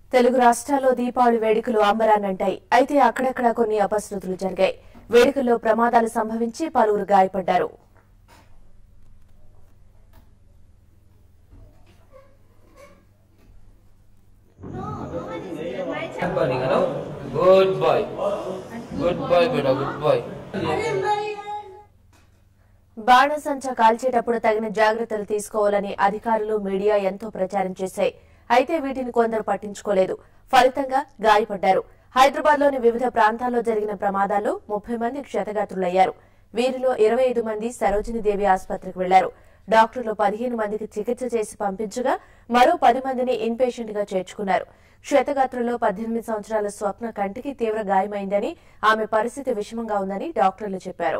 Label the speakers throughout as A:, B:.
A: తెలుగు రాష్ట్రాల్లో దీపావళి వేడుకలు అంబరాన్నంటాయి అయితే అక్కడక్కడ కొన్ని అపశృతులు జరిగాయి వేడుకల్లో ప్రమాదాలు సంభవించి పలువురు గాయపడ్డారు
B: Burning, you know? Good boy. Good boy, beta, good boy.
A: బాణసంచ కాల్చేటప్పుడు తగిన జాగ్రత్తలు తీసుకోవాలని అధికారులు మీడియా ఎంతో ప్రచారం చేశాయి అయితే వీటిని కొందరు పట్టించుకోలేదు ఫలితంగా గాయపడ్డారు హైదరాబాద్ లోని వివిధ ప్రాంతాల్లో జరిగిన ప్రమాదాల్లో ముప్పై మంది క్షతగాత్రులయ్యారు వీరిలో ఇరవై ఐదు మంది సరోజిని దేవి ఆసుపత్రికి వెళ్లారు డాక్టర్లు పదిహేను మందికి చికిత్స చేసి పంపించగా మరో పది మందిని ఇన్పేషెంట్ గా చేర్చుకున్నారు క్షతగాత్రుల్లో పద్దెనిమిది సంవత్సరాల స్వప్న కంటికి తీవ్ర గాయమైందని ఆమె పరిస్థితి విషమంగా ఉందని డాక్టర్లు చెప్పారు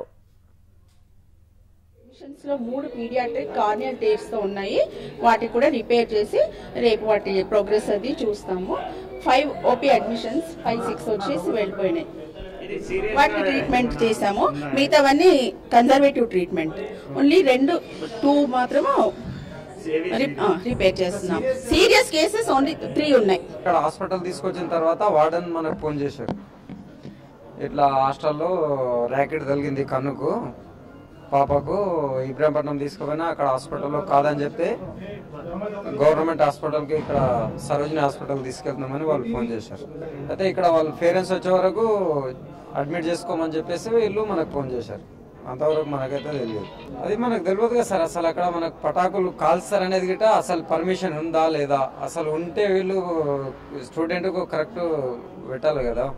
C: మిషన్స్ లో మూడు పీడియాట్రిక్ కార్నియల్ టేప్స్ తో ఉన్నాయి వాటి కూడా రిపేర్ చేసి రేపు వాటి ప్రోగ్రెస్ అది చూస్తాము five OP admissions five six వచ్చేసి వెళ్ళిపోయినాయి వాటికి ట్రీట్మెంట్ చేసాము మిగతావన్నీ కన్జర్వేటివ్ ట్రీట్మెంట్ ఓన్లీ రెండు టూ మాత్రము రిపేర్ చేస్తున్నాం సీరియస్ కేసెస్ ఓన్లీ త్రీ ఉన్నాయి
D: ఇక్కడ హాస్పిటల్ తీసుకొచ్చిన తర్వాత వార్డెన్ మనకు ఫోన్ చేశారు ఇట్లా హాస్టల్లో ర్యాకెట్ తగిలింది కన్నుకు పాపకు ఇబ్రాహీంపట్నం తీసుకుపోయినా అక్కడ హాస్పిటల్లో కాదని చెప్తే గవర్నమెంట్ హాస్పిటల్కి ఇక్కడ సరోజిని హాస్పిటల్ తీసుకెళ్తున్నామని వాళ్ళు ఫోన్ చేశారు అయితే ఇక్కడ వాళ్ళ పేరెంట్స్ వచ్చే వరకు అడ్మిట్ చేసుకోమని చెప్పేసి వీళ్ళు మనకు ఫోన్ చేశారు అంతవరకు మనకైతే తెలియదు అది మనకు తెలియదు కదా సార్ అసలు అక్కడ మనకు పటాకులు కాల్స్తారు అనేది గిట్ట అసలు పర్మిషన్ ఉందా లేదా అసలు ఉంటే వీళ్ళు స్టూడెంట్కు కరెక్ట్ పెట్టాలి కదా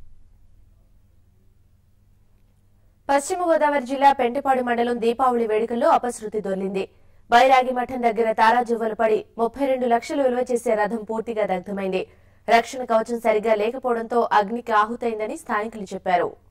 A: పశ్చిమ గోదావరి జిల్లా పెంటపాడు మండలం దీపావళి వేడుకల్లో అపశృతి దొర్లింది బైరాగి మఠం దగ్గర తారాజువ్వలు పడి ముప్పై రెండు లక్షలు విలువ చేసే రథం పూర్తిగా దగ్ధమైంది రక్షణ కవచం సరిగా లేకపోవడంతో అగ్నికి ఆహుతైందని స్థానికులు చెప్పారు